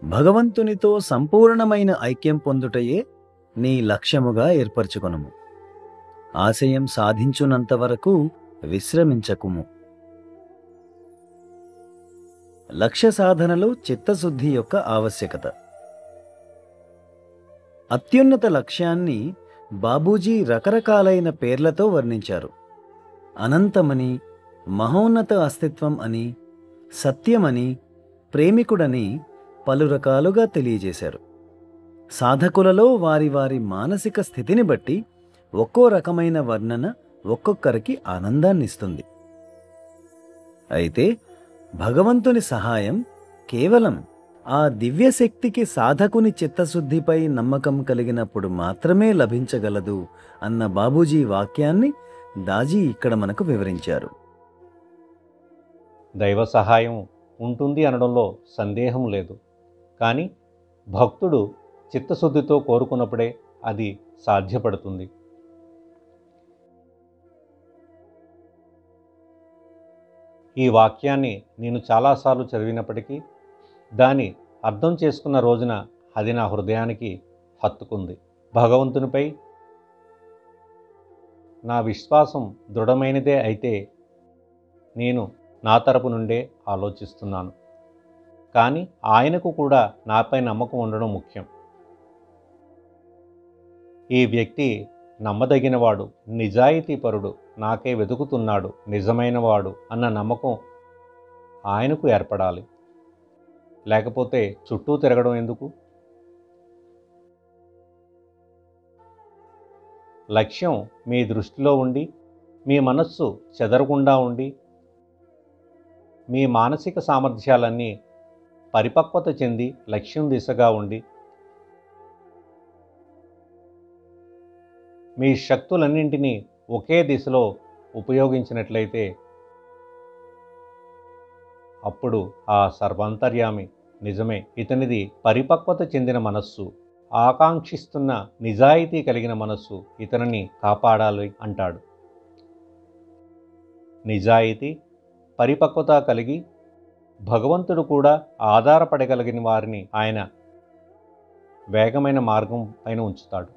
భగవంతునితో సంపూర్ణమైన ఐక్యం పొందుటయే నీ లక్ష్యముగా ఏర్పరచుకొనుము ఆశయం సాధించునంత వరకు విశ్రమించకుము లక్ష్య సాధనలో చిత్తశుద్ధి యొక్క ఆవశ్యకత అత్యున్నత లక్ష్యాన్ని బాబూజీ రకరకాలైన పేర్లతో వర్ణించారు అనంతమని మహోన్నత అస్తిత్వం అని సత్యమని ప్రేమికుడని పలు రకాలుగా తెలియజేశారు సాధకులలో వారి వారి మానసిక స్థితిని బట్టి ఒక్కో రకమైన వర్ణన ఒక్కొక్కరికి ఆనందాన్నిస్తుంది అయితే భగవంతుని సహాయం కేవలం ఆ దివ్యశక్తికి సాధకుని చిత్తశుద్ధిపై నమ్మకం కలిగినప్పుడు మాత్రమే లభించగలదు అన్న బాబూజీ వాక్యాన్ని దాజీ ఇక్కడ మనకు వివరించారు దైవ సహాయం ఉంటుంది అనడంలో సందేహం లేదు కానీ భక్తుడు చిత్తశుద్ధితో కోరుకున్నప్పుడే అది సాధ్యపడుతుంది ఈ వాక్యాన్ని నేను చాలాసార్లు చదివినప్పటికీ దాని అర్థం చేసుకున్న రోజున అది నా హృదయానికి హత్తుకుంది భగవంతునిపై నా విశ్వాసం దృఢమైనదే అయితే నేను నా తరపు నుండే ఆలోచిస్తున్నాను కానీ ఆయనకు కూడా నాపై నమ్మకం ఉండడం ముఖ్యం ఈ వ్యక్తి నమ్మదగినవాడు నిజాయితీపరుడు నాకే వెతుకుతున్నాడు నిజమైనవాడు అన్న నమ్మకం ఆయనకు ఏర్పడాలి లేకపోతే చుట్టూ తిరగడం ఎందుకు లక్ష్యం మీ దృష్టిలో ఉండి మీ మనస్సు చెదరకుండా ఉండి మీ మానసిక సామర్థ్యాలన్నీ పరిపక్వత చెంది లక్ష్యం దిశగా ఉండి మీ శక్తులన్నింటినీ ఒకే దిశలో ఉపయోగించినట్లయితే అప్పుడు ఆ సర్వాంతర్యామి నిజమే ఇతనిది పరిపక్వత చెందిన మనస్సు ఆకాంక్షిస్తున్న నిజాయితీ కలిగిన మనస్సు ఇతనిని కాపాడాలి అంటాడు నిజాయితీ పరిపక్వత కలిగి భగవంతుడు కూడా ఆధారపడగలిగిన వారిని ఆయన వేగమైన మార్గం పైన ఉంచుతాడు